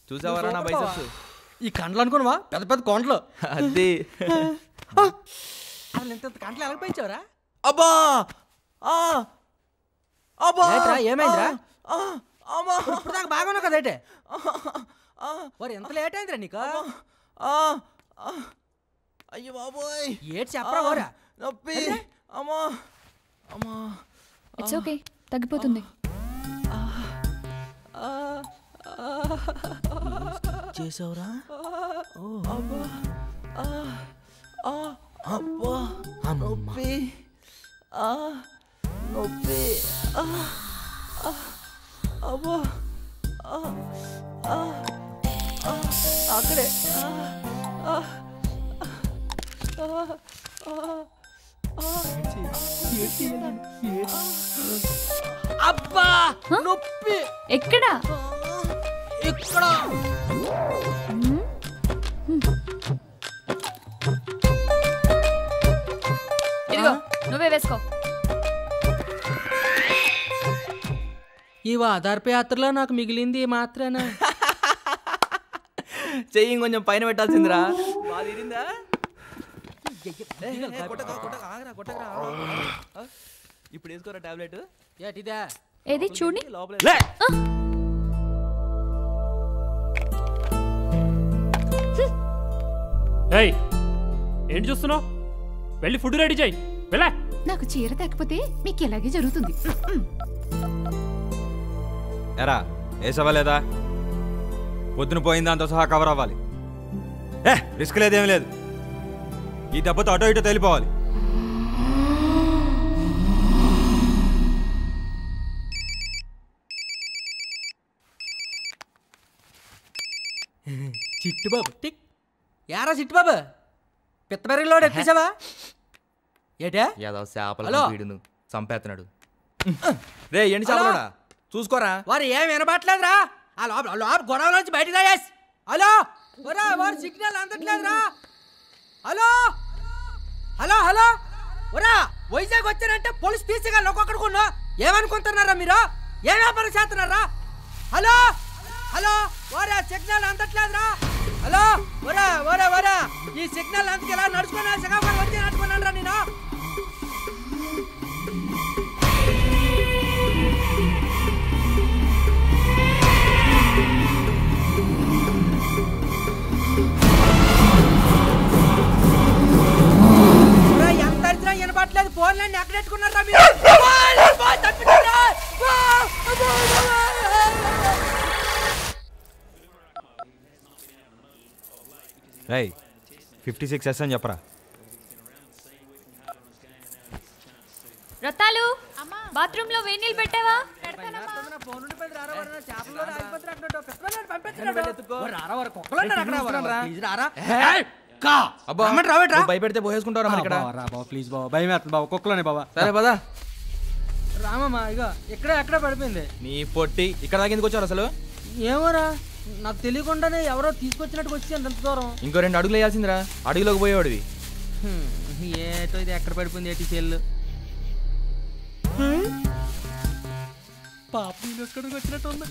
చూసావరా నా బైసెప్స్ ఈ కండ్లు అనుకున్నావా పెద్ద పెద్ద కొండలు అది అసలు ఇంత ఇంత కండ్లు ఎలా పెంచావరా అబ్బా ఆ అబ్బా ఏంట్రా, ఏమైందిరా? ఆ, అమ్మా ఇప్పుడు దాకా బాగున్నావు కదా ఏంటే ఆ, మరి ఎంత లేట్ అయిందిరా నీకు ఆ, ఆ. అయ్యో బాబోయ్ ఏటి చెప్పరా ఓరా నొప్పి అమ్మా అమ్మా ఇట్స్ ఓకే తగ్గిపోతుంది చేసావురా అబ్బా ఆ, ఆ, అబ్బా నొప్పి ఆ, నొప్పి ఆ, ఆ, అబ్బా ఆ, ఆ, ఆ, అక్కడే ఆ, ఆ, ఆ, ఆ, ఆ. అబ్బా నొప్పి ఎక్కడా ఇక్కడ ఇదిగో నువ్వే వేసుకో ఈ వాదార్ప యాత్రలో నాకు మిగిలింది ఈ మాత్రానా చెయ్యి కొంచెం పైన పెట్టాల్సిందిరా బాగా తీరిందా ఏ, ఏ, ఏ, కొట్టకు, కొట్టకు, ఆగరా, కొట్టకురా, ఆగు. ఆ, ఇప్పుడు వేసుకోరా టాబ్లెట్ ఏటిదా ఏది చూడండి లోపల ఏయ్ ఏంటి చూస్తున్నావు వెళ్ళి ఫుడ్ రెడీ చేయి వెళ్ళా నాకు చీర తగ్గిపోతే మీకు ఇలాగే జరుగుతుంది ఎరా వేసావా లేదా పొద్దున పోయిన దాంతో సహా కవర్ అవ్వాలి ఏ రిస్క్ లేదేం లేదు ఈ దెబ్బతో అటో ఇటో తెలిపోవాలి చిట్టు బాబు టిక్ యారా చిట్టు బాబు పిత్త పెరగలోడు ఎత్తేసావా ఏటే యాదవ్ చేపల హలో. వీడును చంపేస్తున్నాడు రే ఏంటి చేపలోడా చూసుకోరా వారు ఏం వినబట్లేదురా ఆ లోపల ఆ లోపల గొడవ నుంచి బయటకు రాయేస్ హలో ఒరా వారు సిగ్నల్ అందట్లేదురా హలో హలో హలో ఒరా వైజాగ్ వచ్చారంటే పోలీస్ తీసేగా ఒక్కొక్కడికున్నా ఏమనుకుంటున్నారా మీరు ఏం వ్యాపారం చేస్తున్నారా హలో హలో ఒరా సిగ్నల్ అందట్లేదురా హలో ఒరా ఒరా ఒరా ఈ సిగ్నల్ అందుకు ఇలా నడుచుకున్నా శ్రీకాకుళం వచ్చి నడుచుకున్నాను రా నేను ఒరేయ్, ఎంత అరిచినా వినపట్లేదు ఫోన్లన్నీ ఎక్కడ పెట్టుకున్నారా మీరు ఫోన్, ఫోన్ తప్పించుకున్నా. Phone, phone, phone. రై ఫిఫ్టీ సిక్స్ ఎస్ అని చెప్పరా రత్తాలు బాత్రూమ్ లో వేడి నీళ్ళు పెట్టావా ఫోన్ ఉండిపోయింది, రారా, వాడు చేపల్లో రాగిపోతున్నా అంటున్నాడు. పిచ్చవాడిని పంపించేస్తున్నాడు. ఓ, రారా, వాడు కుక్కలు ఉన్నారు అక్కడ, వాడు, వాడు, ప్లీజ్ రారా. ఏయ్, కా. అబ్బా రమ్మంటే రావేట్రా? నువ్వు భయపెడితే పోసేసుకుంటారా మరి ఇక్కడ బావ, రా బావ, ప్లీజ్ బావ భయం వేస్తుంది బావ కుక్కలోనే బావ సరే పదా రామమ్మా ఇగో ఇక్కడ ఎక్కడ పడిపోయింది నీ పొట్టి ఇక్కడ దాకా ఎందుకు వచ్చారు అసలు ఏమోరా నాకు తెలియకుండానే ఎవరో తీసుకొచ్చినట్టు వచ్చాను ఎంత దూరం ఇంకో రెండు అడుగులు వేయాల్సిందిరా అడుగులోకి పోయేవాడివి హ్మ్, ఏటో ఇది ఎక్కడ పడిపోయింది ఏటి సెల్లు పాప నేను ఎక్కడికి వచ్చినట్టు ఉందా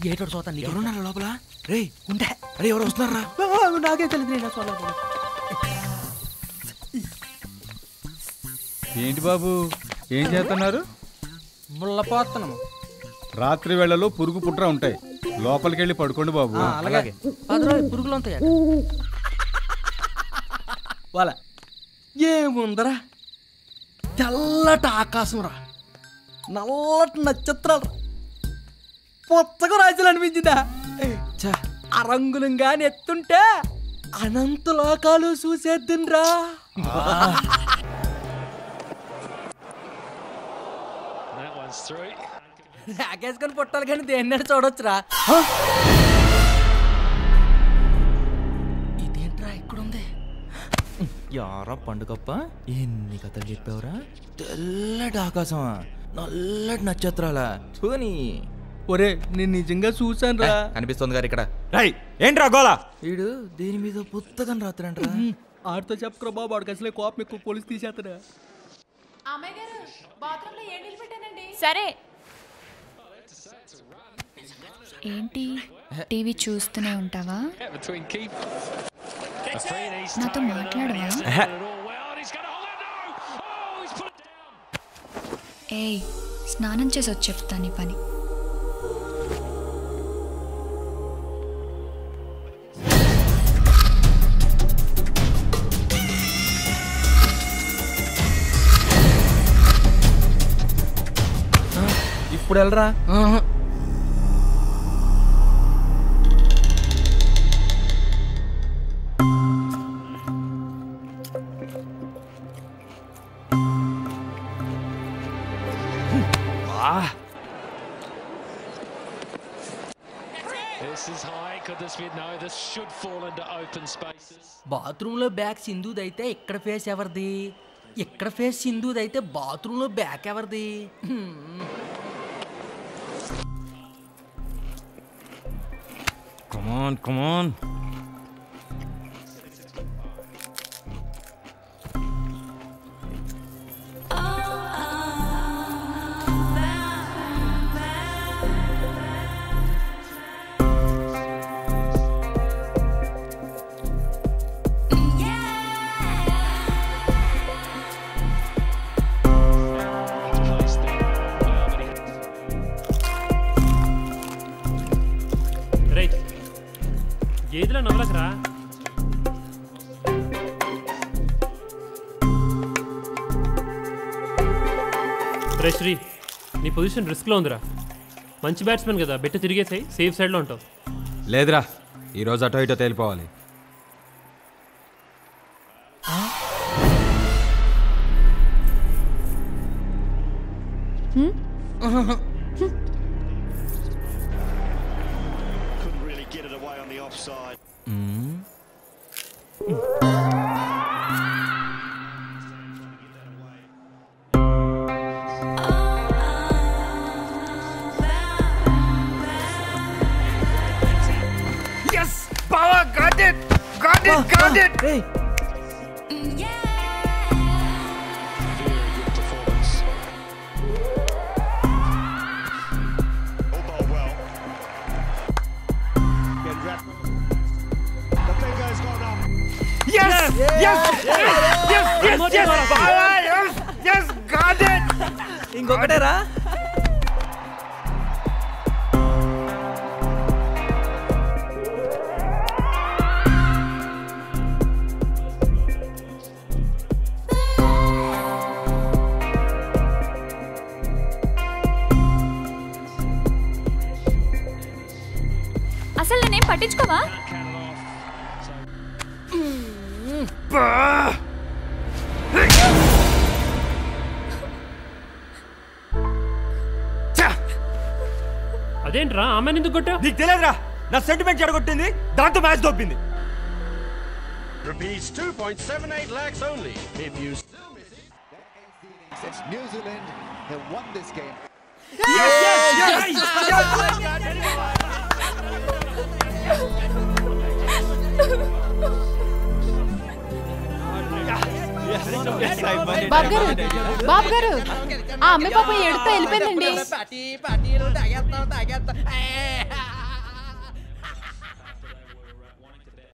గేట్ చూస్తాను నీకు ఎవరున్నారు లోపల రే ఉంటే అరే ఎవరు వస్తున్నారా నాకే తెలియదు నేను చూడలేదు ఏంటి బాబు ఏం చేస్తున్నారు ముళ్ళపోతున్నాము రాత్రి వేళలో పురుగు పుట్ర ఉంటాయి లోపలికి వెళ్ళి పడుకోండి బాబు అలాగే పది రోజులు పురుగులు ఉంటాయి వాళ్ళ ఏముందరా తెల్లటి ఆకాశం రా నల్లటి నక్షత్రాలు రా పొత్తగా రాజులు అనిపించిందా ఛ, ఆ రంగులు గాని ఎత్తుంటే అనంత లోకాలు చూసేద్దురా నాకేసుకొని పుట్టాలి కానీ దేన్ని చూడొచ్చురా ఇదేంట్రా ఇక్కడ ఉంది యారా పండుగప్ప ఎన్ని కథలు చెప్పావురా తెల్లటి ఆకాశమా నల్లటి నక్షత్రాల చూని ఒరే నేను నిజంగా చూసాను రా కనిపిస్తుంది గారు ఇక్కడ రై ఏంట్రా గోలా వీడు దేని మీద పుత్తకం రాత్రంట్రా ఆడితో చెప్పకరా బాబు వాడికి అసలే కోపం ఎక్కువ పోలీస్ తీసేస్తారా సరే ఏంటి టీవీ చూస్తూనే ఉంటావా నాతో మాట్లాడవా ఏయ్ స్నానం చేసి వచ్చి చెప్తా నీ పని ఇప్పుడు వెళ్ళరా This is high. Could this be? No, this should fall into open spaces. Bathroom లో బ్యాగ్ సింధుదైతే ఇక్కడ ఫేస్ ఎవరిది ఇక్కడ ఫేస్ సింధుదైతే బాత్రూమ్ లో బ్యాగ్ ఎవరిది hmm. Come on come on Place there. Wow, but he right గేదెల నవలకరా రే శ్రీ నీ పొజిషన్ రిస్క్లో ఉందిరా మంచి బ్యాట్స్మెన్ కదా బెట్టు తిరిగేసాయి సేఫ్ సైడ్లో ఉంటావు లేదురా ఈరోజు అటో ఇటో తేలిపోవాలి Couldn't really get it away on the offside. రేయ్ Very good performance. All bowled well. Get wrapped. The finger's gone up. ఇంకొకటేరా అసలు నేనేం పట్టించుకోవా అదేంట్రా ఆమె ఎందుకు కొట్టావు నీకు తెలియదురా నా సెంటిమెంట్ చెడగొట్టింది దాంతో మ్యాచ్ దొబ్బింది Rupees 2.78 lakhs only. If you Since New Zealand have won this game. Babu గారు బాబు గారు ఆ అమ్మాయి పాప ఎడుతా వెళ్ళిపోయిందండి పార్టీ పార్టీలు తాగేస్తాం తాగేస్తాం ఏ,